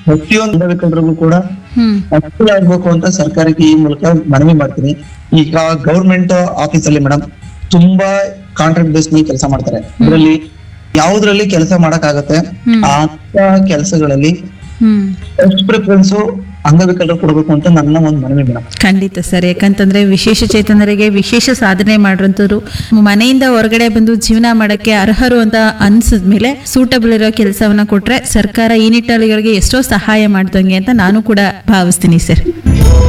ಪ್ರತಿಯೊಂದು ಅಂಗವಿಕಲರಿಗೂ ಕೂಡ ಹ್ಮ್ ಅನುಕೂಲ ಆಗ್ಬೇಕು ಅಂತ ಸರ್ಕಾರಕ್ಕೆ ಈ ಮೂಲಕ ಮನವಿ ಮಾಡ್ತೀನಿ ಈಗ ಗೌರ್ಮೆಂಟ್ ಆಫೀಸ್ ಅಲ್ಲಿ ಮೇಡಮ್ ತುಂಬಾ ಕಾಂಟ್ರಾಕ್ಟ್ ಬೇಸ್ ಮೇಲೆ ಕೆಲಸ ಮಾಡ್ತಾರೆ ಇದರಲ್ಲಿ ಯಾವ್ದ್ರಲ್ಲಿ ಕೆಲಸ ಮಾಡಕ್ ಆಗತ್ತೆ ಹ್ಮ್. ಅಂತ ಕೆಲಸಗಳಲ್ಲಿ ಹ್ಮ್ ಫಸ್ಟ್ ಪ್ರಿಫರೆನ್ಸ್ ಅಂಗವಿಕಲರು ಕೊಡ್ಬೇಕು ಅಂತ ನನ್ನ ಒಂದು ಮನವಿ ಮೇಡಮ್ ಖಂಡಿತ ಸರ್ ಯಾಕಂತಂದ್ರೆ ವಿಶೇಷ ಚೇತನರಿಗೆ ವಿಶೇಷ ಸಾಧನೆ ಮಾಡಿರೋಂಥವ್ರು ಮನೆಯಿಂದ ಹೊರಗಡೆ ಬಂದು ಜೀವನ ಮಾಡಕ್ಕೆ ಅರ್ಹರು ಅಂತ ಅನ್ಸಿದ್ಮೇಲೆ ಸೂಟಬಲ್ ಇರೋ ಕೆಲಸವನ್ನ ಕೊಟ್ರೆ ಸರ್ಕಾರ ಈ ನಿಟ್ಟಲ್ಲಿ ಇವರಿಗೆ ಎಷ್ಟೋ ಸಹಾಯ ಮಾಡ್ದಂಗೆ ಅಂತ ನಾನು ಕೂಡ ಭಾವಿಸ್ತೀನಿ ಸರ್